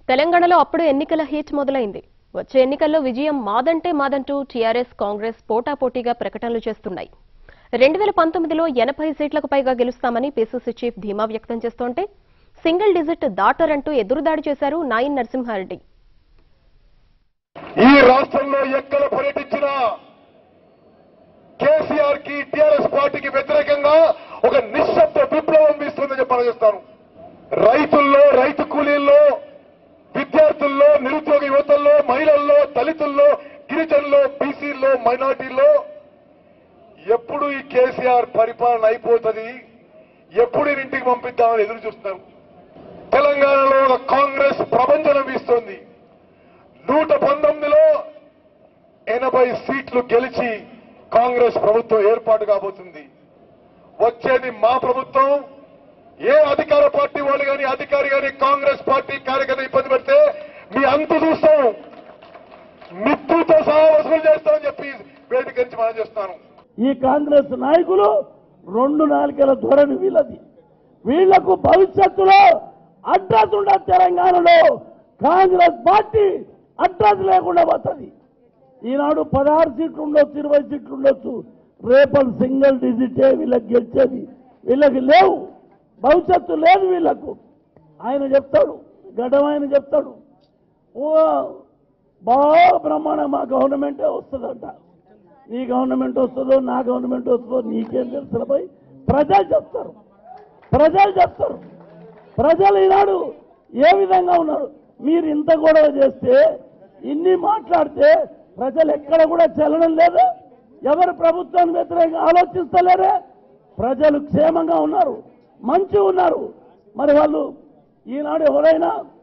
తెలంగాణలో అప్పుడు ఎన్నికల హీట్ మొదలైంది వచ్చే ఎన్నికల్లో విజయం మాదంటే మాదంటూ టీఆర్ఎస్ కాంగ్రెస్ పోటాపోటీగా ప్రకటనలు చేస్తున్నాయి రెండు వేల పంతొమ్మిదిలో ఎనభై సీట్లకు పైగా గెలుస్తామని పిసిసి చీఫ్ ధీమా వ్యక్తం చేస్తోంటే సింగిల్ డిజిట్ దాటరంటూ ఎదురుదాడి చేశారు నాయిన్ నరసింహారెడ్డి ఈ రాష్ట్రంలో ఎక్కడ పర్యటించినా కేసీఆర్ కి టీఆర్ఎస్ పార్టీకి వ్యతిరేకంగా ఒక నిశ్శబ్ద విప్లవం వీస్తుందని చెప్పి ఆలోచిస్తాను రైతుల్లో రైతు కూలీల్లో విద్యార్థుల్లో నిరుద్యోగ యువతల్లో మహిళల్లో దళితుల్లో గిరిజనుల్లో బీసీల్లో మైనార్టీల్లో ఎప్పుడు ఈ కేసీఆర్ పరిపాలన అయిపోతుంది ఎప్పుడు ఈయన ఇంటికి పంపిద్దామని ఎదురు చూస్తున్నారు తెలంగాణలో ఒక కాంగ్రెస్ ప్రభంజనం వీస్తోంది నూట పంతొమ్మిదిలో ఎనభై సీట్లు గెలిచి కాంగ్రెస్ ప్రభుత్వం ఏర్పాటు కాబోతుంది వచ్చేది మా ప్రభుత్వం ఏ అధికార పార్టీ వాళ్ళు కానీ అధికారి కానీ కాంగ్రెస్ పార్టీ కార్యకర్త ఇబ్బంది పెడితే మీ అంతు చూస్తాం మిత్తుతో సహా వసూలు చేస్తామని చెప్పి వేదిక నుంచి మనం చేస్తాను ఈ కాంగ్రెస్ నాయకులు రెండు నాలుగేళ్ల ధోరణి వీళ్ళది వీళ్లకు భవిష్యత్తులో అడ్రస్ ఉండదు తెలంగాణలో కాంగ్రెస్ పార్టీ అడ్రస్ లేకుండా పోతుంది ఈనాడు పదహారు సీట్లు ఉండొచ్చు ఇరవై సీట్లు ఉండొచ్చు రేపటి సింగిల్ డిజిటే వీళ్ళకి గెలిచేది వీళ్ళకి లేవు భవిష్యత్తు లేదు వీళ్ళకు ఆయన చెప్తాడు గడ్డం ఆయన చెప్తాడు ఓ బాగా బ్రహ్మాండం మా గవర్నమెంటే వస్తుందంట నీ గవర్నమెంట్ వస్తుందో నా గవర్నమెంట్ వస్తుందో నీకేం తెలుసు పోయి ప్రజలు చెప్తారు ప్రజలు చెప్తారు ప్రజలు ఈనాడు ఏ విధంగా ఉన్నారు మీరు ఇంత గొడవ చేస్తే ఇన్ని మాట్లాడితే ప్రజలు ఎక్కడ కూడా చెల్లడం లేదు ఎవరు ప్రభుత్వాన్ని వ్యతిరేకంగా ఆలోచిస్తలేరే ప్రజలు క్షేమంగా ఉన్నారు మంచి ఉన్నారు మరి వాళ్ళు ఈనాడు ఎవరైనా